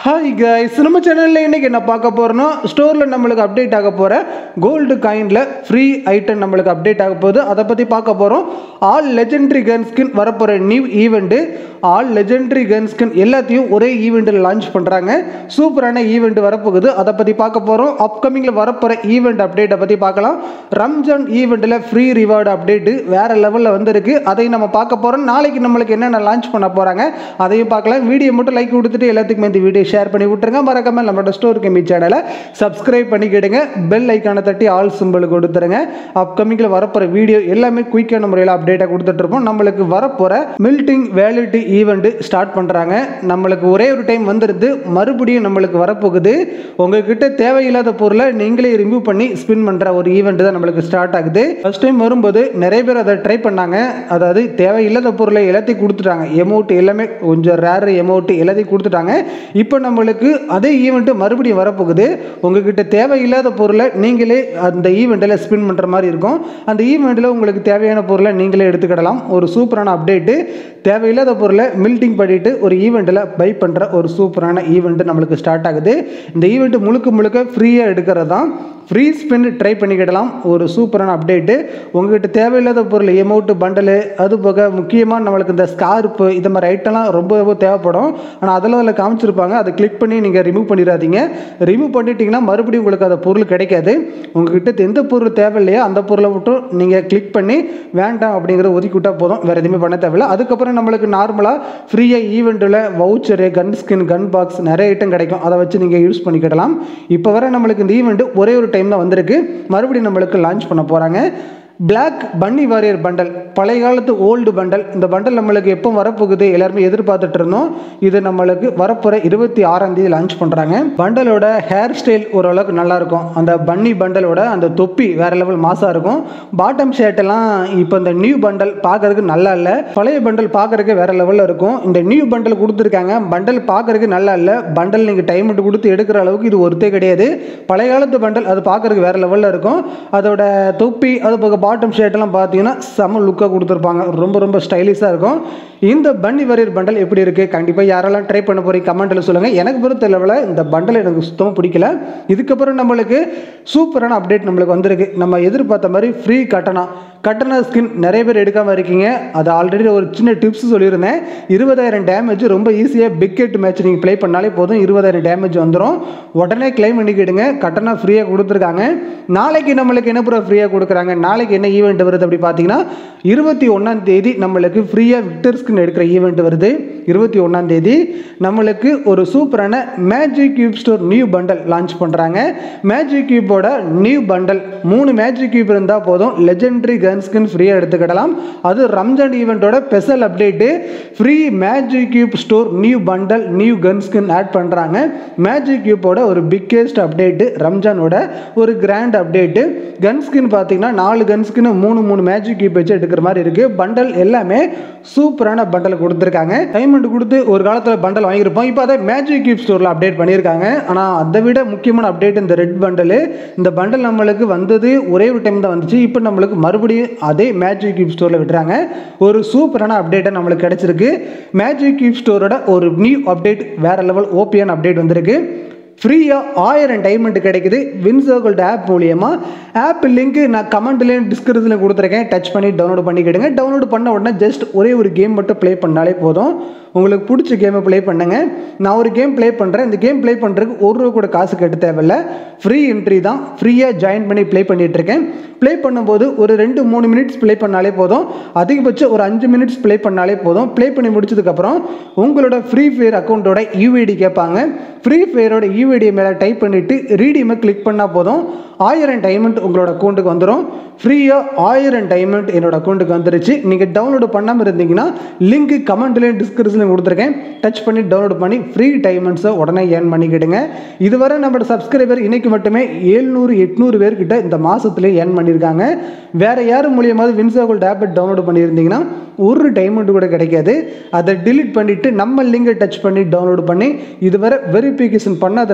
hi guys நம்ம சேனலில் இன்றைக்கி என்ன பார்க்க போகிறோன்னா ஸ்டோரில் நம்மளுக்கு அப்டேட் ஆக போகிற கோல்டு காயினில் ஃப்ரீ ஐட்டம் நம்மளுக்கு அப்டேட் ஆக போகுது அதை பற்றி பார்க்க போகிறோம் ஆல் லெஜெண்டரி கன் ஸ்கின் வரப்போகிற new event all legendary gun skin எல்லாத்தையும் ஒரே ஈவெண்ட்டில் லான்ச் பண்ணுறாங்க சூப்பரான ஈவெண்ட் வரப்போகுது அதை பற்றி பார்க்க போகிறோம் அப்கமிங்கில் வரப்போகிற ஈவெண்ட் அப்டேட்டை பற்றி பார்க்கலாம் ரம்ஜான் ஈவெண்ட்டில் ஃப்ரீ ரிவார்டு அப்டேட்டு வேறு லெவலில் வந்திருக்கு அதையும் நம்ம பார்க்க போகிறோம் நாளைக்கு நம்மளுக்கு என்னென்ன லான்ச் பண்ண போகிறாங்க அதையும் பார்க்கலாம் வீடியோ மட்டும் லைக் கொடுத்துட்டு எல்லாத்துக்குமே இந்த வீடியோ ஷேர் பண்ணி விட்டுருங்க மறக்காம நம்மளோட ஸ்டோர் கம்மி சேனலை சப்ஸ்கிரைப் பண்ணிக்கிடுங்க பெல் ஐக்கானை தட்டி ஆல் சிம்பிள் கொடுத்துருங்க அப்கமிங்கில் வரப்போகிற வீடியோ எல்லாமே குயிக்கான முறையில் அப்டேட்டாக கொடுத்துட்ருப்போம் நம்மளுக்கு வரப்போகிற மில்டிங் வேலிட்டி ஈவெண்ட்டு ஸ்டார்ட் பண்ணுறாங்க நம்மளுக்கு ஒரே ஒரு டைம் வந்துடுது மறுபடியும் நம்மளுக்கு வரப்போகுது உங்ககிட்ட தேவையில்லாத பொருளை நீங்களே ரிமூவ் பண்ணி ஸ்பின் பண்ணுற ஒரு ஈவெண்ட் தான் நம்மளுக்கு ஸ்டார்ட் ஆகுது ஃபர்ஸ்ட் டைம் வரும்போது நிறைய பேர் அதை ட்ரை பண்ணாங்க அதாவது தேவையில்லாத பொருளை எல்லாத்தையும் கொடுத்துட்டாங்க எமௌண்ட் எல்லாமே கொஞ்சம் ரேர் எமௌண்ட் எல்லாத்தையும் கொடுத்துட்டாங்க இப்போ நம்மளுக்கு அதே ஈவெண்ட்டு மறுபடியும் வரப்போகுது உங்ககிட்ட தேவையில்லாத பொருளை நீங்களே அந்த ஈவெண்ட்டில் ஸ்பின் பண்ணுற மாதிரி இருக்கும் அந்த ஈவெண்ட்டில் உங்களுக்கு தேவையான பொருளை நீங்களே எடுத்துக்கிடலாம் ஒரு சூப்பரான அப்டேட்டு தேவையில்லாத பொருளை மில்டிங் பண்ணிட்டு ஒரு ஈவெண்ட்டில் பை பண்ணுற ஒரு சூப்பரான ஈவெண்ட் நம்மளுக்கு ஸ்டார்ட் ஆகுது இந்த ஈவெண்ட் முழுக்க முழுக்க ஃப்ரீயாக எடுக்கிறது தான் ஃப்ரீ ஸ்பின் ட்ரை பண்ணிக்கிடலாம் ஒரு சூப்பரான அப்டேட்டு உங்ககிட்ட தேவையில்லாத பொருள் எமௌண்ட்டு பண்டலு அது போக முக்கியமாக நம்மளுக்கு இந்த ஸ்கார்ப்பு இந்த மாதிரி ஐட்டம்லாம் ரொம்ப ரொம்ப தேவைப்படும் ஆனால் அதெல்லாம் அதில் காமிச்சிருப்பாங்க அதை கிளிக் பண்ணி நீங்கள் ரிமூவ் பண்ணிடாதீங்க ரிமூவ் பண்ணிட்டீங்கன்னா மறுபடியும் உங்களுக்கு அந்த பொருள் கிடைக்காது உங்ககிட்ட எந்த பொருள் தேவையில்லையோ அந்த பொருளை மட்டும் நீங்கள் கிளிக் பண்ணி வேண்டாம் அப்படிங்கிற ஒதுக்கி விட்டால் போதும் வேறு எதுவுமே பண்ண தேவையில்ல அதுக்கப்புறம் நம்மளுக்கு நார்மலாக ஃப்ரீயாக ஈவெண்ட்டில் voucher gun skin gun box நிறைய ஐட்டம் கிடைக்கும் அதை வச்சு நீங்கள் யூஸ் பண்ணிக்கிடலாம் இப்போ வர நம்மளுக்கு இந்த ஈவெண்ட் ஒரே ஒரு டைம் தான் வந்திருக்கு மறுபடியும் நம்மளுக்கு லான்ச் பண்ண போகிறாங்க பிளாக் பன்னி வாரியர் பண்டல் பழைய காலத்து ஓல்டு பண்டல் இந்த பண்டல் நம்மளுக்கு எப்போ வரப்போகுது எல்லாருமே எதிர்பார்த்துட்டு இருந்தோம் இது நம்மளுக்கு வரப்போகிற இருபத்தி ஆறாம் தேதி லான்ச் பண்ணுறாங்க பண்டலோட ஹேர் ஸ்டைல் ஓரளவுக்கு நல்லா இருக்கும் அந்த பன்னி பண்டலோட அந்த தொப்பி வேற லெவல் மாசாக இருக்கும் பாட்டம் ஷர்ட் எல்லாம் இப்போ இந்த நியூ பண்டல் பார்க்கறதுக்கு நல்லா இல்லை பழைய பண்டல் பார்க்கறதுக்கு வேற லெவலில் இருக்கும் இந்த நியூ பண்டல் கொடுத்துருக்காங்க பண்டல் பார்க்கறதுக்கு நல்லா இல்லை பண்டல் நீங்கள் டைம் விட்டு கொடுத்து எடுக்கிற அளவுக்கு இது ஒருத்தே கிடையாது பழைய காலத்து பண்டல் அது பார்க்கறதுக்கு வேற லெவலில் இருக்கும் அதோட தொப்பி அது போக பாட்டம் ஷர்ட்லாம் பார்த்தீங்கன்னா செம லுக்காக கொடுத்துருப்பாங்க ரொம்ப ரொம்ப ஸ்டைலிஷாக இருக்கும் இந்த பன்னி வரையர் பண்டல் எப்படி இருக்குது கண்டிப்பாக யாரெல்லாம் ட்ரை பண்ண போகிறீங்க கமெண்ட்டில் சொல்லுங்கள் எனக்கு பொறுத்த அளவில் இந்த பண்டல் எனக்கு சுத்தமாக பிடிக்கல இதுக்கப்புறம் நம்மளுக்கு சூப்பரான அப்டேட் நம்மளுக்கு வந்திருக்கு நம்ம எதிர்பார்த்த மாதிரி ஃப்ரீ கட்டணா கட்டணா ஸ்கின் நிறைய பேர் எடுக்காமல் இருக்கீங்க அது ஆல்ரெடி ஒரு சின்ன டிப்ஸ் சொல்லியிருந்தேன் இருபதாயிரம் டேமேஜ் ரொம்ப ஈஸியாக பிக்கெட் மேட்ச் நீங்கள் ப்ளே பண்ணாலே போதும் இருபதாயிரம் டேமேஜ் வந்துடும் உடனே கிளைம் பண்ணிக்கிடுங்க கட்டணா ஃப்ரீயாக கொடுத்துருக்காங்க நாளைக்கு நம்மளுக்கு என்ன ப்ரோ ஃப்ரீயாக கொடுக்குறாங்க நாளைக்கு என்ன ஈவெண்ட் வருது அப்படி பார்த்தீங்கன்னா இருபத்தி ஒன்றாம் தேதி நம்மளுக்கு ஃப்ரீயாக விக்டர் ஸ்கின் எடுக்கிற ஈவெண்ட் வருது இருபத்தி ஒன்றாம் தேதி நம்மளுக்கு ஒரு சூப்பரான magic cube store new bundle launch பண்ணுறாங்க மேஜிக் கியூப்போட நியூ பண்டல் மூணு மேஜிக் கியூப் இருந்தால் போதும் லெஜெண்டரி கன் ஸ்கின் ஃப்ரீயாக எடுத்துக்கிடலாம் அது ரம்ஜான் ஈவெண்ட்டோட special update free magic cube store new bundle new gun skin add பண்ணுறாங்க மேஜிக் கியூப்போட ஒரு பிக்கெஸ்ட் அப்டேட்டு ரம்ஜானோட ஒரு கிராண்ட் அப்டேட்டு கன் ஸ்கின் பார்த்தீங்கன்னா நாலு கன் ஸ்கின் மூணு மூணு மேஜிக் கியூப் வச்சு எடுக்கிற மாதிரி இருக்குது பண்டல் எல்லாமே சூப்பரான பண்டல் கொடுத்துருக்காங்க டைமண்ட் கொடுத்து ஒரு காலத்தில் பண்டல் வாங்கியிருப்போம் இப்போ அதை மேஜிக் கியூப் ஸ்டோரில் அப்டேட் பண்ணியிருக்காங்க ஆனால் அதை விட முக்கியமான அப்டேட் இந்த ரெட் பண்டலு இந்த பண்டல் நம்மளுக்கு வந்தது ஒரே ஒரு டைம் தான் வந்துச்சு இப்போ நம்மளுக்கு மறுபடியும் அதே மேஜிக் கியூப் ஸ்டோரில் விட்டுறாங்க ஒரு சூப்பரான அப்டேட்டை நம்மளுக்கு கிடைச்சிருக்கு மேஜிக் கியூப் ஸ்டோரோட ஒரு நியூ அப்டேட் வேற லெவல் ஓபிஎன் அப்டேட் வந்திருக்கு ஃப்ரீயாக ஆயிரம் டைமண்ட் கிடைக்குது வின்சர்கோல்ட் ஆப் மூலியமா ஆப் லிங்க் நான் கமெண்ட்லேயும் டிஸ்கிரிப்ஷனில் கொடுத்துருக்கேன் டச் பண்ணி டவுன்லோட் பண்ணிக்கிடுங்க டவுன்லோட் பண்ண உடனே ஜஸ்ட் ஒரே ஒரு கேம் மட்டும் ப்ளே பண்ணாலே போதும் உங்களுக்கு பிடிச்ச கேமை ப்ளே பண்ணுங்க நான் ஒரு கேம் ப்ளே பண்ணுறேன் இந்த கேம் ப்ளே பண்ணுறதுக்கு ஒரு ரூபா கூட காசு கட்ட தேவையில்ல ஃப்ரீ என்ட்ரி தான் ஃப்ரீயாக ஜாயின் பண்ணி ப்ளே பண்ணிட்டு இருக்கேன் ப்ளே பண்ணும்போது ஒரு ரெண்டு மூணு மினிட்ஸ் ப்ளே பண்ணாலே போதும் அதிகபட்சம் ஒரு அஞ்சு மினிட்ஸ் ப்ளே பண்ணாலே போதும் ப்ளே பண்ணி முடிச்சதுக்கப்புறம் உங்களோட ஃப்ரீ ஃபயர் அக்கௌண்ட்டோட யூஐடி கேட்பாங்க ஃப்ரீ ஃபயரோட யூஐடி மேலே டைப் பண்ணிவிட்டு ரீடியமை கிளிக் பண்ணால் போதும் ஆயிரம் டைமண்ட் உங்களோட அக்கௌண்ட்டுக்கு வந்துடும் ஃப்ரீயாக ஆயிரம் டைமண்ட் என்னோட அக்கௌண்ட்டுக்கு வந்துருச்சு நீங்கள் டவுன்லோடு பண்ணாமல் இருந்தீங்கன்னா லிங்க் கமெண்ட்லேயும் டிஸ்கிரிப்ஷனில் கொடுத்துருக்கேன் டச் பண்ணி டவுன்லோட் பண்ணி ஃப்ரீ டைமண்ட்ஸை உடனே ஏர்ன் பண்ணிக்கிடுங்க இதுவரை நம்மளோட சப்ஸ்கிரைபர் இன்னைக்கு மட்டுமே ஏழ்நூறு எட்நூறு பேர்கிட்ட இந்த மாதத்துலேயே ஏர்ன் பண்ணியிருக்காங்க வேறு யார் மூலியமாவது வின்சாகோல் டேப்லெட் டவுன்லோட் பண்ணியிருந்தீங்கன்னா ஒரு டைமண்ட் கூட கிடைக்காது அதை டிலீட் பண்ணிவிட்டு நம்ம லிங்கை டச் பண்ணி டவுன்லோட் பண்ணி இதுவரை வெரிஃபிகேஷன் பண்ணாத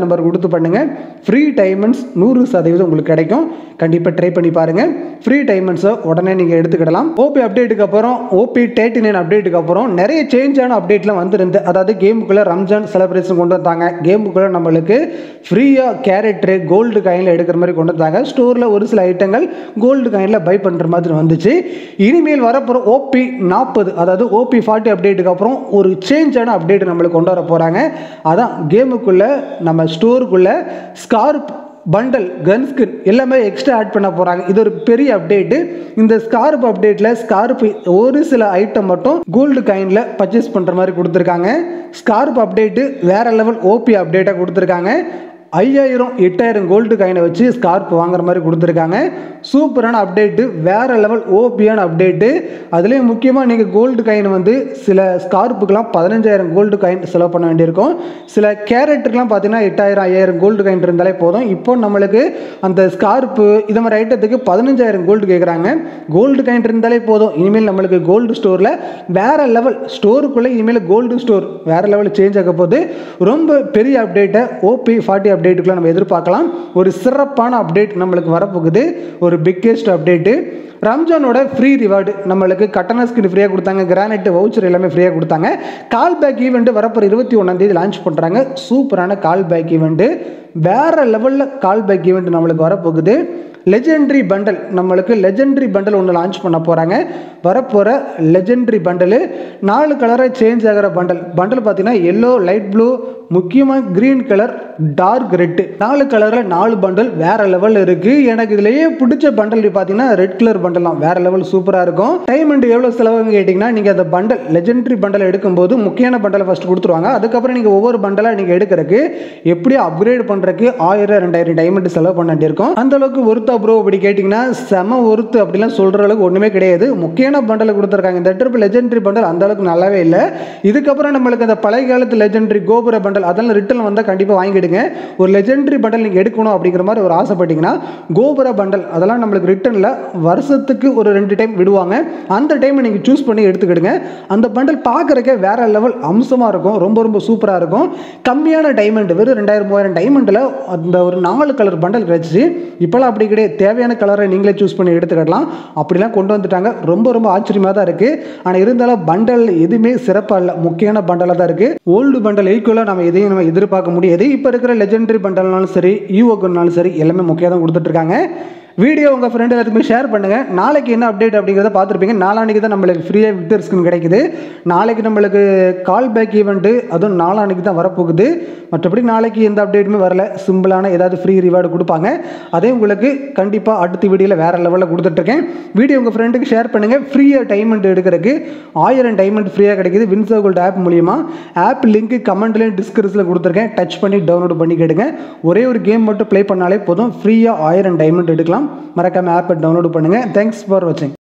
நம்பர் கொடுத்து பண்ணுங்கள் ஃப்ரீ டைமண்ட்ஸ் நூறு சதவீதம் உங்களுக்கு கிடைக்கும் கண்டிப்பாக ட்ரை பண்ணி பாருங்கள் ஃப்ரீ டைமண்ட்ஸை உடனே நீங்கள் எடுத்துக்கிடலாம் ஓபி அப்டேட்டுக்கு அப்புறம் ஓபி தேர்ட்டி நைன் அப்டேட்டுக்கு அப்புறம் நிறைய சேஞ்சான அப்டேட்லாம் வந்துருந்து அதாவது கேமுக்குள்ளே ரம்ஜான் செலிப்ரேஷன் கொண்டு வந்தாங்க கேமுக்குள்ளே நம்மளுக்கு ஃப்ரீயாக கேரக்டரு கோல்டு காயினில் எடுக்கிற மாதிரி கொண்டு வந்தாங்க ஸ்டோரில் ஒரு சில ஐட்டங்கள் கோல்டு காயினில் பை பண்ணுற மாதிரி வந்துச்சு இனிமேல் வரப்போகிற ஓபி நாற்பது அதாவது ஓபி ஃபார்ட்டி அப்டேட்டுக்கு அப்புறம் ஒரு சேஞ்சான அப்டேட் நம்மளுக்கு கொண்டு வர போகிறாங்க அதான் கேமுக்குள்ளே நம்ம ஸ்டோருக்குள்ளே ஸ்கார்ப் பண்டல் கன் ஸ்கின் எல்லாமே எக்ஸ்ட்ரா ஆட் பண்ண போகிறாங்க இது ஒரு பெரிய அப்டேட்டு இந்த ஸ்கார்ப் அப்டேட்டில் ஸ்கார்ப் ஒரு சில ஐட்டம் மட்டும் கோல்டு காயினில் பர்ச்சேஸ் பண்ணுற மாதிரி கொடுத்துருக்காங்க ஸ்கார்ப் அப்டேட்டு வேற லெவல் ஓபி அப்டேட்டாக கொடுத்துருக்காங்க ஐயாயிரம் எட்டாயிரம் கோல்டு காயினை வச்சு ஸ்கார்ப் வாங்குற மாதிரி கொடுத்துருக்காங்க சூப்பரான அப்டேட்டு வேறு லெவல் ஓபியான அப்டேட்டு அதுலேயும் முக்கியமாக நீங்கள் கோல்டு காயின் வந்து சில ஸ்கார்ப்புக்கெலாம் பதினஞ்சாயிரம் கோல்டு காயின் செலவு பண்ண வேண்டியிருக்கும் சில கேரட்டுக்கெலாம் பார்த்தீங்கன்னா எட்டாயிரம் ஐயாயிரம் கோல்டு காயின் இருந்தாலே போதும் இப்போ நம்மளுக்கு அந்த ஸ்கார்ப்பு இது மாதிரி ஐட்டத்துக்கு பதினஞ்சாயிரம் கோல்டு கேட்குறாங்க கோல்டு காயின் இருந்தாலே போதும் இனிமேல் நம்மளுக்கு கோல்டு ஸ்டோரில் வேறு லெவல் ஸ்டோருக்குள்ளே இனிமேல் கோல்டு ஸ்டோர் வேறு லெவல் சேஞ்ச் ஆக போகுது ரொம்ப பெரிய அப்டேட்டை ஓபி ஃபார்ட்டி அப்டேட்டுக்குள்ள நம்ம எதிர்பார்க்கலாம் ஒரு சிறப்பான அப்டேட் நம்மளுக்கு வரப்போகுது ஒரு பிக்கெஸ்ட் அப்டேட்டு ரம்ஜானோட ஃப்ரீ ரிவார்டு நம்மளுக்கு கட்டண ஸ்கின் ஃப்ரீயாக கொடுத்தாங்க கிரானைட் வவுச்சர் எல்லாமே ஃப்ரீயாக கொடுத்தாங்க கால் பேக் ஈவெண்ட் வரப்போகிற இருபத்தி ஒன்றாந்தேதி லான்ச் பண்ணுறாங்க சூப்பரான கால் பேக் ஈவெண்ட்டு வேறு லெவலில் கால் பேக் ஈவெண்ட் நம்மளுக்கு வரப்போகுது லெஜெண்ட்ரி பண்டல் நம்மளுக்கு லெஜெண்ட்ரி பண்டல் ஒன்று லான்ச் பண்ண போகிறாங்க வரப்போகிற லெஜெண்ட்ரி பண்டலு நாலு கலராக சேஞ்ச் ஆகிற பண்டல் பண்டல் பார்த்தீங்கன்னா எல்லோ லைட் ப்ளூ முக்கியமாக க்ரீன் கலர் டார்க் ரெட்டு நாலு கலரில் நாலு பண்டல் வேறு லெவலில் இருக்குது எனக்கு இதுலேயே பிடிச்ச பண்டல் பார்த்தீங்கன்னா ரெட் கலர் பண்டல் தான் வேறு லெவல் சூப்பராக இருக்கும் டைம் அண்ட் எவ்வளோ செலவுன்னு கேட்டிங்கன்னா நீங்கள் அந்த பண்டல் லெஜெண்ட்ரி பண்டல் எடுக்கும்போது முக்கியமான பண்டலை ஃபஸ்ட்டு கொடுத்துருவாங்க அதுக்கப்புறம் நீங்கள் ஒவ்வொரு பண்டலாக நீங்கள் எடுக்கிறதுக்கு எப்படி அப்கிரேட் பண்ணுறதுக்கு ஆயிரம் ரெண்டாயிரம் டைமண்ட் செலவு பண்ண வேண்டியிருக்கும் அந்த அளவுக்கு ஒருத்தா ப்ரோ அப்படி கேட்டிங்கன்னா செம ஒருத்து அப்படிலாம் சொல்கிற அளவுக்கு ஒன்றுமே கிடையாது முக்கியமான பண்டலை கொடுத்துருக்காங்க இந்த ட்ரிப் லெஜெண்டரி பண்டல் அந்த அளவுக்கு நல்லாவே இல்லை இதுக்கப்புறம் நம்மளுக்கு அந்த பழைய காலத்து லெஜெண்டரி கோபுர பண்டல் அதெல்லாம் ரிட்டர்ன் வந்தால் கண்டிப்பாக வாங்கிடுங்க ஒரு லெஜெண்டரி பண்டல் நீங்கள் எடுக்கணும் அப்படிங்கிற மாதிரி ஒரு ஆசைப்பட்டீங்கன்னா கோபுர பண்டல் அதெல்லாம் நம்மளுக்கு ரிட்டர்னில் வருஷத்துக்கு ஒரு ரெண்டு டைம் விடுவாங்க அந்த டைமை நீங்கள் சூஸ் பண்ணி எடுத்துக்கிடுங்க அந்த பண்டல் பார்க்குறக்கே வேற லெவல் அம்சமாக இருக்கும் ரொம்ப ரொம்ப சூப்பராக இருக்கும் கம்மியான டைமண்ட் வெறும் ரெண்டாயிரம் மூவாயிரம் டைமண்டில் அந்த ஒரு நாலு கலர் பண்டல் கிடச்சிச்சு இப்போலாம் அப்படி கிடையாது தேவையான கலரை நீங்களே சூஸ் பண்ணி எடுத்துக்கிடலாம் அப்படிலாம் கொண்டு வந்துட்டாங்க ரொம்ப ரொம்ப ஆச்சரியமாக தான் இருக்குது ஆனால் இருந்தாலும் பண்டல் எதுவுமே சிறப்பாக இல்லை முக்கியமான பண்டலாக தான் இருக்குது ஓல்டு பண்டல் ஈக்குவலாக நம்ம எதையும் நம்ம எதிர்பார்க்க முடியாது இப்போ இருக்கிற லெஜெண்டரி பண்டல்னாலும் சரி யூஓக்குனாலும் சரி எல்லாமே முக்கியம் தான் கொடுத்துட்ருக்காங்க வீடியோ உங்கள் ஃப்ரெண்டு எல்லாத்துக்குமே ஷேர் பண்ணுங்கள் நாளைக்கு என்ன அப்டேட் அப்படிங்கிறத பார்த்துருப்பீங்க நாளானிக்கு தான் நம்மளுக்கு ஃப்ரீயாக விக்டர் ஸ்கின் கிடைக்குது நாளைக்கு நம்மளுக்கு கால் பேக் ஈவெண்ட்டு அதுவும் நாளானிக்கு தான் வரப்போகுது மற்றபடி நாளைக்கு எந்த அப்டேட்டுமே வரல சிம்பிளான ஏதாவது ஃப்ரீ ரிவார்டு கொடுப்பாங்க அதே உங்களுக்கு கண்டிப்பாக அடுத்த வீடியோவில் வேறு லெவலில் கொடுத்துட்ருக்கேன் வீடியோ உங்கள் ஃப்ரெண்டுக்கு ஷேர் பண்ணுங்கள் ஃப்ரீயாக டைமண்ட் எடுக்கிறதுக்கு ஆயிரம் டைமண்ட் ஃப்ரீயாக கிடைக்குது வின்சோ கோல்டு ஆப் மூலியமா ஆப் லிங்க் கமெண்ட்லேயும் டிஸ்கிரிப்ஷனில் கொடுத்துருக்கேன் டச் பண்ணி டவுன்லோட் பண்ணி கேட்டுங்க ஒரே ஒரு கேம் மட்டும் ப்ளே பண்ணாலே போதும் ஃப்ரீயாக ஆயிரம் டைமண்ட் எடுக்கலாம் மறக்காமல் ஆப்பை டவுன்லோட் பண்ணுங்கள் தேங்க்ஸ் ஃபார் வாட்சிங்